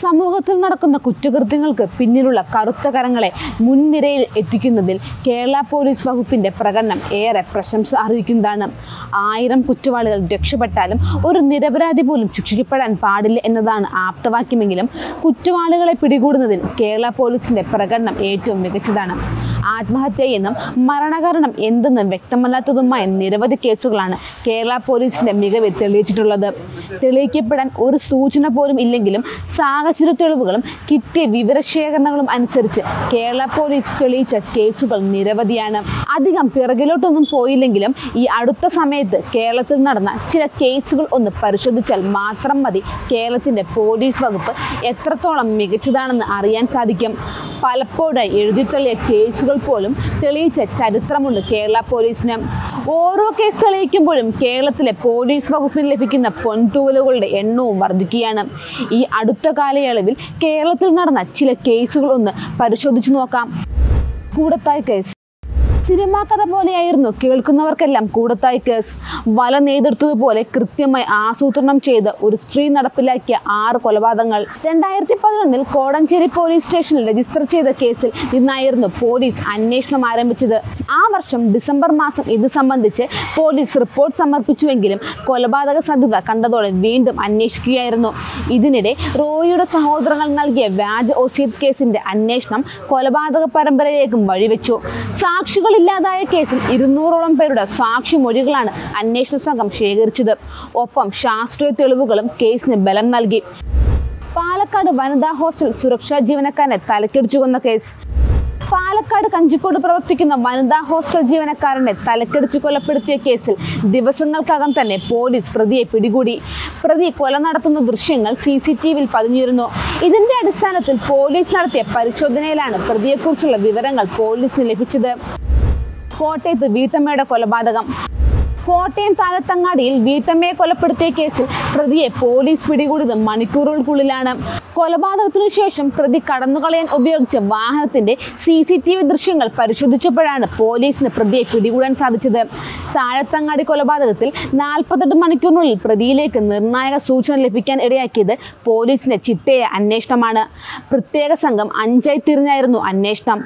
സമൂഹത്തിൽ നടക്കുന്ന കുറ്റകൃത്യങ്ങൾക്ക് പിന്നിലുള്ള കറുത്ത കരങ്ങളെ മുൻനിരയിൽ എത്തിക്കുന്നതിൽ കേരള പോലീസ് വകുപ്പിന്റെ പ്രകടനം ഏറെ പ്രശംസ അറിയിക്കുന്നതാണ് ആയിരം കുറ്റവാളികൾ രക്ഷപ്പെട്ടാലും ഒരു നിരപരാധി പോലും ശിക്ഷിക്കപ്പെടാൻ പാടില്ല എന്നതാണ് ആപ്തവാക്യമെങ്കിലും കുറ്റവാളികളെ പിടികൂടുന്നതിൽ കേരള പോലീസിന്റെ പ്രകടനം ഏറ്റവും മികച്ചതാണ് ആത്മഹത്യ എന്നും മരണകാരണം എന്തെന്നും വ്യക്തമല്ലാത്തതുമായ നിരവധി കേസുകളാണ് കേരള പോലീസിന്റെ മികവ് തെളിയിച്ചിട്ടുള്ളത് തെളിയിക്കപ്പെടാൻ ഒരു സൂചന പോലും ഇല്ലെങ്കിലും സാഹചര്യ തെളിവുകളും കിട്ടിയ വിവരശേഖരണങ്ങളും അനുസരിച്ച് കേരള പോലീസ് തെളിയിച്ച കേസുകൾ നിരവധിയാണ് അധികം പിറകിലോട്ടൊന്നും പോയില്ലെങ്കിലും ഈ അടുത്ത സമയത്ത് കേരളത്തിൽ നടന്ന ചില കേസുകൾ ഒന്ന് പരിശോധിച്ചാൽ മാത്രം മതി കേരളത്തിന്റെ പോലീസ് വകുപ്പ് എത്രത്തോളം മികച്ചതാണെന്ന് അറിയാൻ സാധിക്കും പലപ്പോഴായി എഴുതിത്തള്ളിയ കേസുകൾ പോലും തെളിയിച്ച ചരിത്രമുണ്ട് കേരള പോലീസിന് ഓരോ കേസ് തെളിയിക്കുമ്പോഴും കേരളത്തിലെ പോലീസ് വകുപ്പിന് ലഭിക്കുന്ന പൊൻതൂവലുകളുടെ എണ്ണവും വർദ്ധിക്കുകയാണ് ഈ അടുത്ത കാലയളവിൽ കേരളത്തിൽ നടന്ന ചില കേസുകൾ ഒന്ന് പരിശോധിച്ചു നോക്കാം കൂടത്തായ് കേസ് സിനിമാ കഥ പോലെയായിരുന്നു കേൾക്കുന്നവർക്കെല്ലാം കൂടത്തായി കേസ് വല നെയ്തെടുത്തതുപോലെ കൃത്യമായി ആസൂത്രണം ചെയ്ത് ഒരു സ്ത്രീ നടപ്പിലാക്കിയ ആറ് കൊലപാതകങ്ങൾ രണ്ടായിരത്തി പതിനൊന്നിൽ കോടഞ്ചേരി പോലീസ് സ്റ്റേഷനിൽ രജിസ്റ്റർ ചെയ്ത കേസിൽ നിന്നായിരുന്നു പോലീസ് അന്വേഷണം ആരംഭിച്ചത് ആ വർഷം ഡിസംബർ മാസം ഇത് സംബന്ധിച്ച് പോലീസ് റിപ്പോർട്ട് സമർപ്പിച്ചുവെങ്കിലും കൊലപാതക സാധ്യത കണ്ടതോടെ വീണ്ടും അന്വേഷിക്കുകയായിരുന്നു ഇതിനിടെ റോയിയുടെ സഹോദരങ്ങൾ നൽകിയ വ്യാജ ഒസീദ് കേസിന്റെ അന്വേഷണം കൊലപാതക പരമ്പരയിലേക്കും വഴിവെച്ചു സാക്ഷികളില്ലാതായ കേസിൽ ഇരുന്നൂറോളം പേരുടെ സാക്ഷിമൊഴികളാണ് അന്വേഷണ സംഘം ശേഖരിച്ചത് ഒപ്പം ശാസ്ത്രീയ തെളിവുകളും കേസിന് ബലം നൽകി പാലക്കാട് വനിതാ ഹോസ്റ്റൽ സുരക്ഷാ ജീവനക്കാരനെ തലക്കടിച്ചു കൊന്ന കേസ് പാലക്കാട് കഞ്ചിക്കോട് പ്രവർത്തിക്കുന്ന വനിതാ ഹോസ്റ്റൽ ജീവനക്കാരനെ തലക്കടിച്ച് കൊലപ്പെടുത്തിയ കേസിൽ ദിവസങ്ങൾക്കകം തന്നെ പോലീസ് പ്രതിയെ പിടികൂടി പ്രതി കൊല നടത്തുന്ന ദൃശ്യങ്ങൾ സി സി ടി വിയിൽ പതിഞ്ഞിരുന്നു ഇതിന്റെ അടിസ്ഥാനത്തിൽ പോലീസ് നടത്തിയ പരിശോധനയിലാണ് പ്രതിയെക്കുറിച്ചുള്ള വിവരങ്ങൾ പോലീസിന് ലഭിച്ചത് കോട്ടയത്ത് വീട്ടമ്മയുടെ കൊലപാതകം കോട്ടയം താഴത്തങ്ങാടിയിൽ വീട്ടമ്മയെ കൊലപ്പെടുത്തിയ കേസിൽ പ്രതിയെ പോലീസ് പിടികൂടിയത് മണിക്കൂറുകൾക്കുള്ളിലാണ് കൊലപാതകത്തിനു ശേഷം പ്രതി കടന്നുകളയാൻ ഉപയോഗിച്ച വാഹനത്തിന്റെ സി സി ടി വി ദൃശ്യങ്ങൾ പരിശോധിച്ചപ്പോഴാണ് പോലീസിന് പ്രതിയെ പിടികൂടാൻ സാധിച്ചത് താഴത്തങ്ങാടി കൊലപാതകത്തിൽ നാൽപ്പത്തെട്ട് മണിക്കൂറിനുള്ളിൽ പ്രതിയിലേക്ക് നിർണായക സൂചന ലഭിക്കാൻ ഇടയാക്കിയത് പോലീസിന്റെ ചിട്ടയ അന്വേഷണമാണ് പ്രത്യേക സംഘം അഞ്ചായി തിരിഞ്ഞായിരുന്നു അന്വേഷണം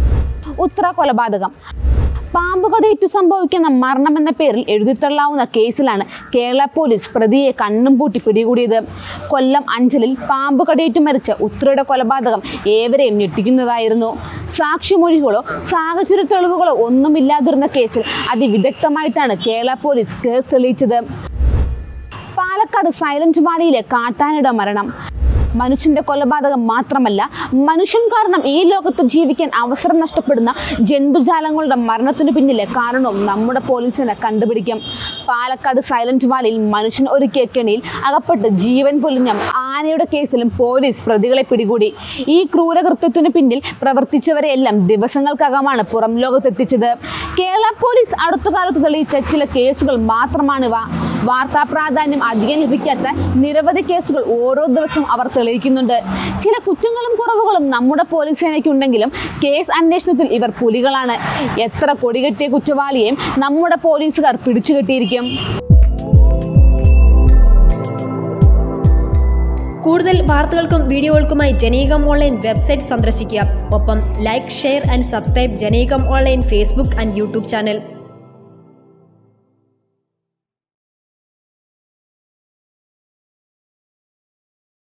ഉത്തര കൊലപാതകം പാമ്പുകടിയേറ്റു സംഭവിക്കുന്ന മരണമെന്ന പേരിൽ എഴുതിത്തള്ളാവുന്ന കേസിലാണ് കേരള പോലീസ് പ്രതിയെ കണ്ണും പൂട്ടി പിടികൂടിയത് കൊല്ലം അഞ്ചലിൽ പാമ്പുകടിയേറ്റു മരിച്ച ഉത്രയുടെ കൊലപാതകം ഏവരെയും ഞെട്ടിക്കുന്നതായിരുന്നു സാക്ഷിമൊഴികളോ സാഹചര്യ തെളിവുകളോ ഒന്നുമില്ലാതിരുന്ന കേസിൽ അതിവിദഗ്ധമായിട്ടാണ് കേരള പോലീസ് കേസ് തെളിയിച്ചത് പാലക്കാട് സൈലന്റ് വാലിയിലെ കാട്ടാനയുടെ മരണം മനുഷ്യന്റെ കൊലപാതകം മാത്രമല്ല മനുഷ്യൻ കാരണം ഈ ലോകത്ത് ജീവിക്കാൻ അവസരം നഷ്ടപ്പെടുന്ന ജന്തുജാലങ്ങളുടെ മരണത്തിനു പിന്നിലെ കാരണവും നമ്മുടെ പോലീസിനെ കണ്ടുപിടിക്കും പാലക്കാട് സൈലന്റ് വാലിയിൽ മനുഷ്യൻ ഒരുക്കിയ കെണിയിൽ അകപ്പെട്ട് ജീവൻ പൊലിഞ്ഞ ആനയുടെ കേസിലും പോലീസ് പ്രതികളെ പിടികൂടി ഈ ക്രൂരകൃത്യത്തിനു പിന്നിൽ പ്രവർത്തിച്ചവരെയെല്ലാം ദിവസങ്ങൾക്കകമാണ് പുറം ലോകത്തെത്തിച്ചത് കേരള പോലീസ് അടുത്തകാലത്ത് തെളിയിച്ച ചില കേസുകൾ മാത്രമാണിവ വാർത്താ പ്രാധാന്യം അധികം ലഭിക്കാത്ത നിരവധി കേസുകൾ ഓരോ ദിവസവും അവർ തെളിയിക്കുന്നുണ്ട് ചില കുറ്റങ്ങളും കുറവുകളും നമ്മുടെ പോലീസ് സേനയ്ക്കുണ്ടെങ്കിലും കേസ് അന്വേഷണത്തിൽ ഇവർ പുലികളാണ് എത്ര കൊടികെട്ടിയ കുറ്റവാളിയെയും നമ്മുടെ പോലീസുകാർ പിടിച്ചുകെട്ടിയിരിക്കും കൂടുതൽ വാർത്തകൾക്കും വീഡിയോകൾക്കുമായി ജനീകം ഓൺലൈൻ വെബ്സൈറ്റ് സന്ദർശിക്കുക ഒപ്പം ലൈക്ക് ഷെയർ ആൻഡ് സബ്സ്ക്രൈബ് ജനീകം online Facebook and YouTube channel